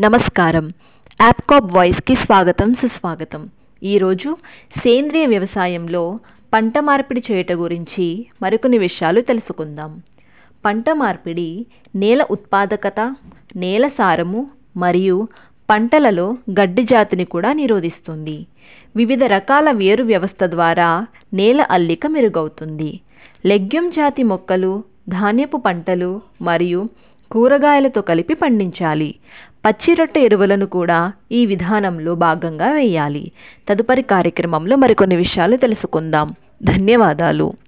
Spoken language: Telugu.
నమస్కారం యాప్కాప్ వాయిస్కి స్వాగతం సుస్వాగతం ఈరోజు సేంద్రియ వ్యవసాయంలో పంట మార్పిడి చేయుట గురించి మరికొన్ని విషయాలు తెలుసుకుందాం పంట మార్పిడి నేల ఉత్పాదకత నేల సారము మరియు పంటలలో గడ్డి జాతిని కూడా నిరోధిస్తుంది వివిధ రకాల వేరు వ్యవస్థ ద్వారా నేల అల్లిక మెరుగవుతుంది లెగ్యూమ్ జాతి మొక్కలు ధాన్యపు పంటలు మరియు కూరగాయలతో కలిపి పండించాలి పచ్చి రొట్టె ఎరువులను కూడా ఈ విధానంలో భాగంగా వేయాలి తదుపరి కార్యక్రమంలో మరికొన్ని విషయాలు తెలుసుకుందాం ధన్యవాదాలు